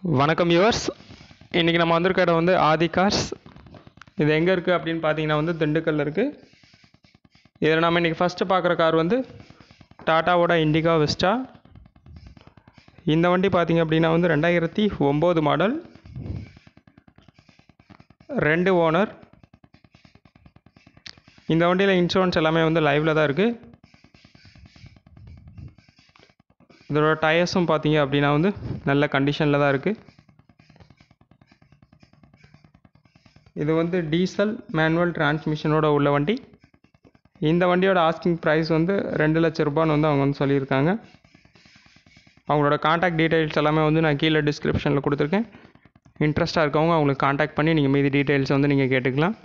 வணக்கம் யுவர்ஸ் இன்றைக்கி நம்ம வந்திருக்க இடம் வந்து ஆதி கார்ஸ் இது எங்கே இருக்குது அப்படின்னு பார்த்தீங்கன்னா வந்து திண்டுக்கல்ல இருக்குது இதில் நம்ம இன்றைக்கி ஃபஸ்ட்டு பார்க்குற கார் வந்து டாட்டாவோட இண்டிகா விஸ்டா இந்த வண்டி பார்த்தீங்க அப்படின்னா வந்து ரெண்டாயிரத்தி ஒம்பது மாடல் ரெண்டு ஓனர் இந்த வண்டியில் இன்சூரன்ஸ் எல்லாமே வந்து லைவில் தான் இருக்குது இதோட டயர்ஸும் பார்த்தீங்க அப்படின்னா வந்து நல்ல கண்டிஷனில் தான் இருக்குது இது வந்து டீசல் மேனுவல் டிரான்ஸ்மிஷனோட உள்ள வண்டி இந்த வண்டியோட ஆஸ்கிங் ப்ரைஸ் வந்து ரெண்டு லட்ச ரூபான்னு வந்து அவங்க வந்து சொல்லியிருக்காங்க அவங்களோட காண்டாக்ட் டீட்டெயில்ஸ் எல்லாமே வந்து நான் கீழே டிஸ்கிரிப்ஷனில் கொடுத்துருக்கேன் இன்ட்ரெஸ்ட்டாக இருக்கவங்க அவங்களுக்கு காண்டாக்ட் பண்ணி நீங்கள் மீதி டீட்டெயில்ஸ் வந்து நீங்கள் கேட்டுக்கலாம்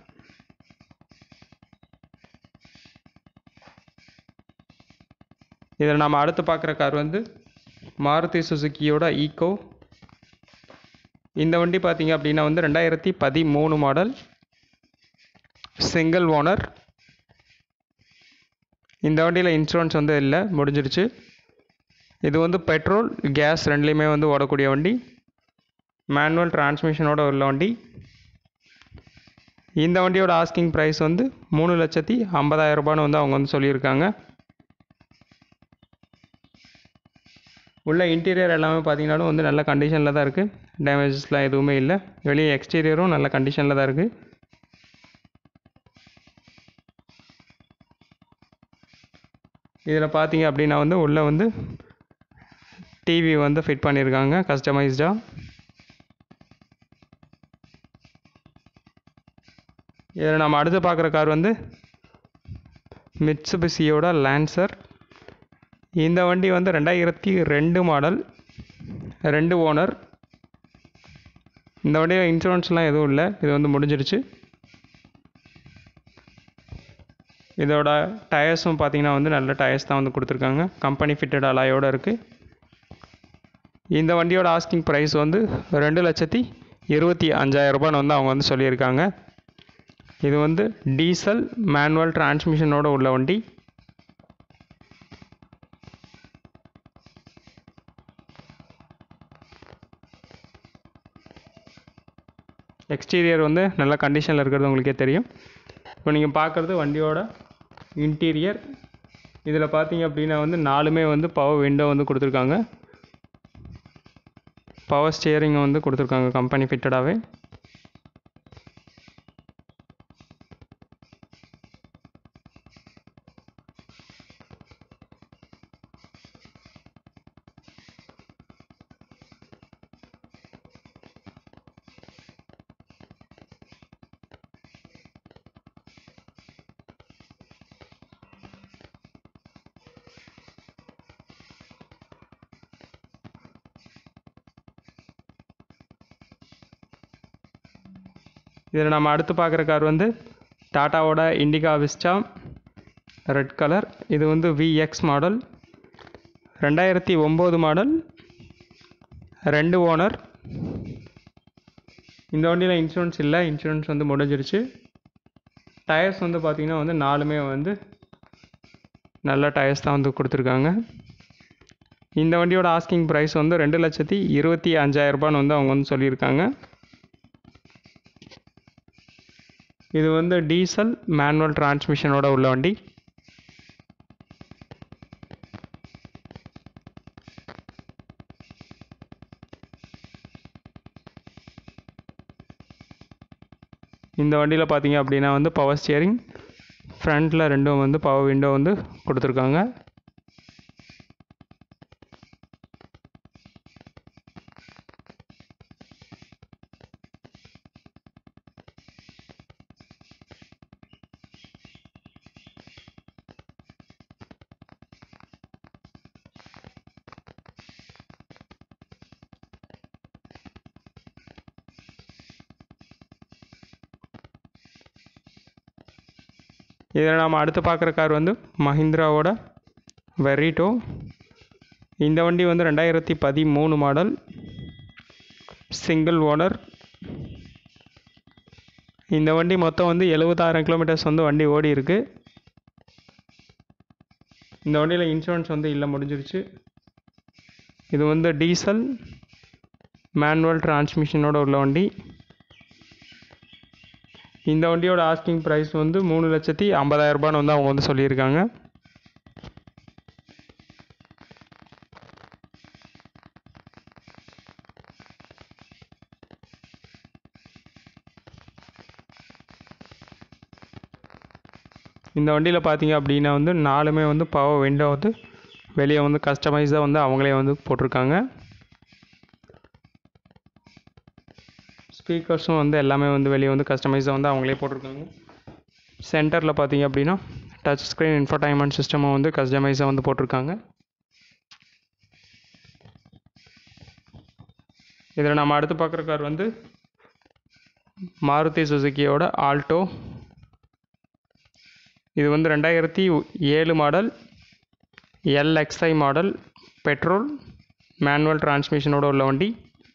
இதில் நம்ம அடுத்து பார்க்குற கார் வந்து மாருதி சுசுக்கியோட ஈக்கோ இந்த வண்டி பார்த்தீங்க அப்படின்னா வந்து ரெண்டாயிரத்தி பதிமூணு மாடல் சிங்கிள் ஓனர் இந்த வண்டியில் இன்சூரன்ஸ் வந்து இல்லை முடிஞ்சிருச்சு இது வந்து பெட்ரோல் கேஸ் ரெண்டுலேயுமே வந்து ஓடக்கூடிய வண்டி மேனுவல் டிரான்ஸ்மிஷனோட உள்ள வண்டி இந்த வண்டியோட ஆஸ்கிங் ப்ரைஸ் வந்து மூணு லட்சத்தி ஐம்பதாயிரம் ரூபான்னு வந்து அவங்க வந்து சொல்லியிருக்காங்க உள்ள இன்டீரியர் எல்லாமே பார்த்தீங்கன்னாலும் வந்து நல்ல கண்டிஷனில் தான் இருக்குது டேமேஜஸ்லாம் எதுவுமே இல்லை வெளியே எக்ஸ்டீரியரும் நல்ல கண்டிஷனில் தான் இருக்குது இதில் பார்த்தீங்க அப்படின்னா வந்து உள்ளே வந்து டிவி வந்து ஃபிட் பண்ணியிருக்காங்க கஸ்டமைஸ்டாக இதில் நம்ம அடுத்து பார்க்குற கார் வந்து மிட்சுபிசியோட லான்சர் இந்த வண்டி வந்து ரெண்டாயிரத்தி ரெண்டு மாடல் ரெண்டு ஓனர் இந்த வண்டியில் இன்சூரன்ஸ்லாம் எதுவும் இல்லை இது வந்து முடிஞ்சிருச்சு இதோட டயர்ஸும் பார்த்தீங்கன்னா வந்து நல்ல டயர்ஸ் தான் வந்து கொடுத்துருக்காங்க கம்பெனி ஃபிட்டட் அலாயோடு இருக்குது இந்த வண்டியோட ஆஸ்கிங் ப்ரைஸ் வந்து ரெண்டு லட்சத்தி இருபத்தி அஞ்சாயிரம் ரூபான்னு வந்து அவங்க வந்து சொல்லியிருக்காங்க இது வந்து டீசல் மேனுவல் டிரான்ஸ்மிஷனோட உள்ள வண்டி எக்ஸ்டீரியர் வந்து நல்ல கண்டிஷனில் இருக்கிறது உங்களுக்கே தெரியும் இப்போ நீங்கள் பார்க்குறது வண்டியோட இன்டீரியர் இதில் பார்த்தீங்க அப்படின்னா வந்து நாலுமே வந்து பவர் விண்டோ வந்து கொடுத்துருக்காங்க பவர் ஸ்டியரிங் வந்து கொடுத்துருக்காங்க கம்பெனி ஃபிட்டடாகவே இதில் நம்ம அடுத்து பார்க்குற கார் வந்து டாட்டாவோட இண்டிகா விஸ்டா ரெட் கலர் இது வந்து விஎக்ஸ் மாடல் ரெண்டாயிரத்தி ஒம்பது மாடல் ரெண்டு ஓனர் இந்த வண்டியில் இன்சூரன்ஸ் இல்லை இன்சூரன்ஸ் வந்து முடிஞ்சிருச்சு டயர்ஸ் வந்து பார்த்திங்கன்னா வந்து நாலுமே வந்து நல்ல டயர்ஸ் தான் வந்து கொடுத்துருக்காங்க இந்த வண்டியோட ஆஸ்கிங் ப்ரைஸ் வந்து ரெண்டு லட்சத்தி இருபத்தி அஞ்சாயிரரூபான்னு வந்து அவங்க வந்து சொல்லியிருக்காங்க இது வந்து டீசல் மேனுவல் டிரான்ஸ்மிஷனோட உள்ள வண்டி இந்த வண்டியில் பார்த்தீங்க அப்படின்னா வந்து பவர் ஸ்டியரிங் ஃப்ரண்ட்டில் ரெண்டும் வந்து பவர் விண்டோ வந்து கொடுத்துருக்காங்க இதில் நாம் அடுத்து பார்க்குற கார் வந்து மஹிந்திராவோட வெரிட்டோ இந்த வண்டி வந்து ரெண்டாயிரத்தி பதிமூணு மாடல் சிங்கிள் ஓனர் இந்த வண்டி மொத்தம் வந்து எழுபதாயிரம் கிலோமீட்டர்ஸ் வந்து வண்டி ஓடி இருக்குது இந்த வண்டியில் இன்சூரன்ஸ் வந்து இல்லை முடிஞ்சிருச்சு இது வந்து டீசல் மேனுவல் டிரான்ஸ்மிஷனோட உள்ள வண்டி இந்த வண்டியோட ஆஸ்கிங் ப்ரைஸ் வந்து மூணு லட்சத்தி ஐம்பதாயிரரூபான்னு வந்து அவங்க வந்து சொல்லியிருக்காங்க இந்த வண்டியில் பார்த்தீங்க அப்படின்னா வந்து நாலுமே வந்து பவர் விண்டோ வந்து வெளியே வந்து கஸ்டமைஸாக வந்து அவங்களே வந்து போட்டிருக்காங்க ஸ்பீக்கர்ஸும் வந்து எல்லாமே வந்து வெளியே வந்து கஸ்டமைஸாக வந்து அவங்களே போட்டிருக்காங்க சென்டரில் பார்த்தீங்க அப்படின்னா டச் ஸ்க்ரீன் இன்ஃபர்டைன்மெண்ட் சிஸ்டமும் வந்து கஸ்டமைஸாக வந்து போட்டிருக்காங்க இதில் நம்ம அடுத்து பார்க்குற கார் வந்து மாருதி சுசுக்கியோட ஆல்டோ இது வந்து ரெண்டாயிரத்தி ஏழு model LXI model petrol manual டிரான்ஸ்மிஷனோட உள்ள வண்டி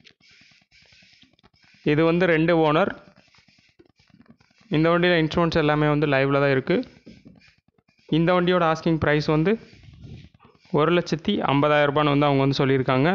இது வந்து ரெண்டு ஓனர் இந்த வண்டியில் இன்சூரன்ஸ் எல்லாமே வந்து லைவில் தான் இருக்குது இந்த வண்டியோட ஆஸ்கிங் ப்ரைஸ் வந்து ஒரு லட்சத்தி ஐம்பதாயிரரூபான்னு வந்து அவங்க வந்து சொல்லியிருக்காங்க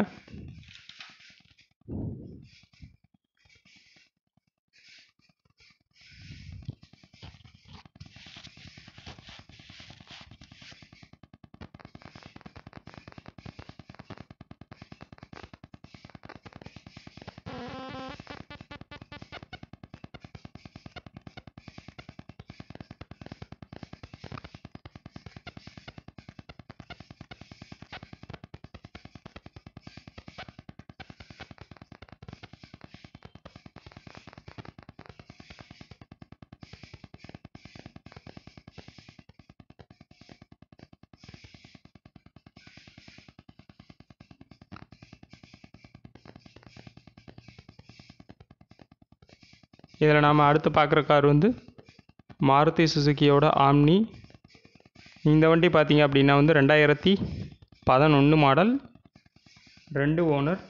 இதில் நாம் அடுத்து பார்க்குற கார் வந்து மாருதி சுசுக்கியோட ஆம்னி இந்த வண்டி பார்த்தீங்க அப்படின்னா வந்து ரெண்டாயிரத்தி பதினொன்று மாடல் ரெண்டு ஓனர்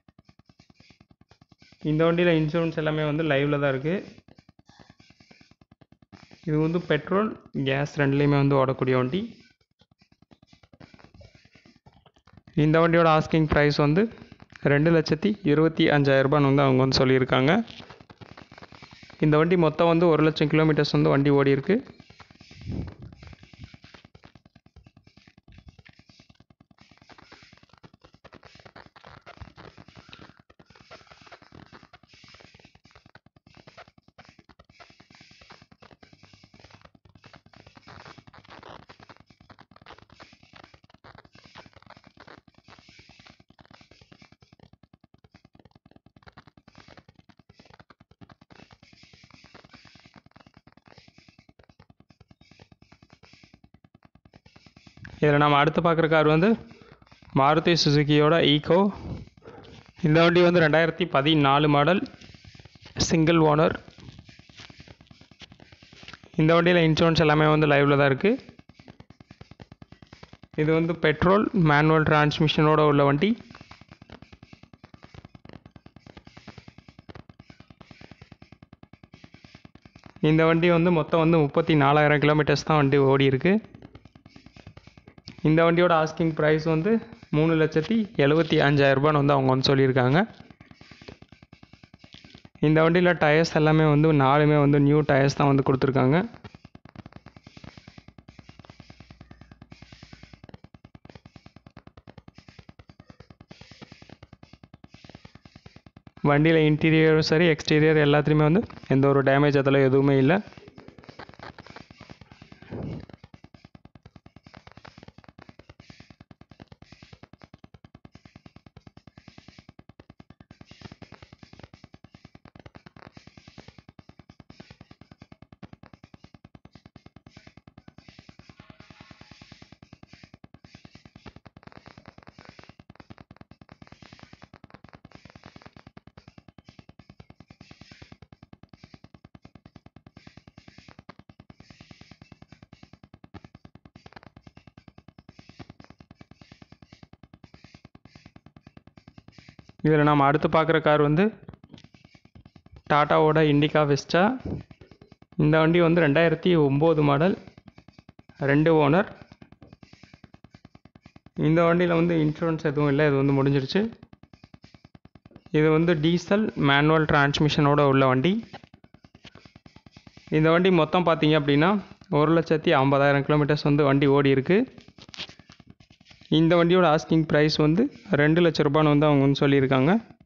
இந்த வண்டியில் இன்சூரன்ஸ் எல்லாமே வந்து லைவில் தான் இருக்குது இது வந்து பெட்ரோல் கேஸ் ரெண்டுலேயுமே வந்து ஓடக்கூடிய வண்டி இந்த வண்டியோட ஆஸ்கிங் ப்ரைஸ் வந்து ரெண்டு லட்சத்தி இருபத்தி அஞ்சாயிரரூபான்னு வந்து அவங்க வந்து சொல்லியிருக்காங்க இந்த வண்டி மொத்தம் வந்து ஒரு லட்சம் கிலோமீட்டர்ஸ் வந்து வண்டி ஓடி இருக்கு இதில் நம்ம அடுத்து பார்க்குற கார் வந்து மாருதி சுசுக்கியோட ஈகோ இந்த வண்டி வந்து ரெண்டாயிரத்தி பதினாலு மாடல் சிங்கிள் ஓனர் இந்த வண்டியில் இன்சூரன்ஸ் எல்லாமே வந்து லைவில் தான் இருக்குது இது வந்து பெட்ரோல் மேனுவல் டிரான்ஸ்மிஷனோட உள்ள வண்டி இந்த வண்டி வந்து மொத்தம் வந்து முப்பத்தி நாலாயிரம் கிலோமீட்டர்ஸ் தான் வண்டி ஓடி இருக்கு இந்த வண்டியோட ஆஸ்கிங் ப்ரைஸ் வந்து மூணு லட்சத்தி எழுபத்தி அஞ்சாயிரரூபான்னு வந்து அவங்க வந்து சொல்லியிருக்காங்க இந்த வண்டியில் டயர்ஸ் எல்லாமே வந்து நாலுமே வந்து நியூ டயர்ஸ் தான் வந்து கொடுத்துருக்காங்க வண்டியில் இன்டீரியரும் சரி எக்ஸ்டீரியர் எல்லாத்துலேயுமே வந்து எந்த ஒரு டேமேஜ் அதெல்லாம் எதுவுமே இல்லை இதில் நம்ம அடுத்து பார்க்குற கார் வந்து டாட்டாவோட இண்டிகா வெஸ்டா இந்த வண்டி வந்து ரெண்டாயிரத்தி ஒம்பது மாடல் ரெண்டு ஓனர் இந்த வண்டியில் வந்து இன்சூரன்ஸ் எதுவும் இல்லை இது வந்து முடிஞ்சிருச்சு இது வந்து டீசல் மேனுவல் டிரான்ஸ்மிஷனோட உள்ள வண்டி இந்த வண்டி மொத்தம் பார்த்தீங்க அப்படின்னா ஒரு லட்சத்தி ஐம்பதாயிரம் கிலோமீட்டர்ஸ் வந்து வண்டி ஓடி இருக்கு இந்த வண்டியோட ஆஸ்கிங் ப்ரைஸ் வந்து ரெண்டு லட்ச ரூபான்னு வந்து அவங்க வந்து சொல்லியிருக்காங்க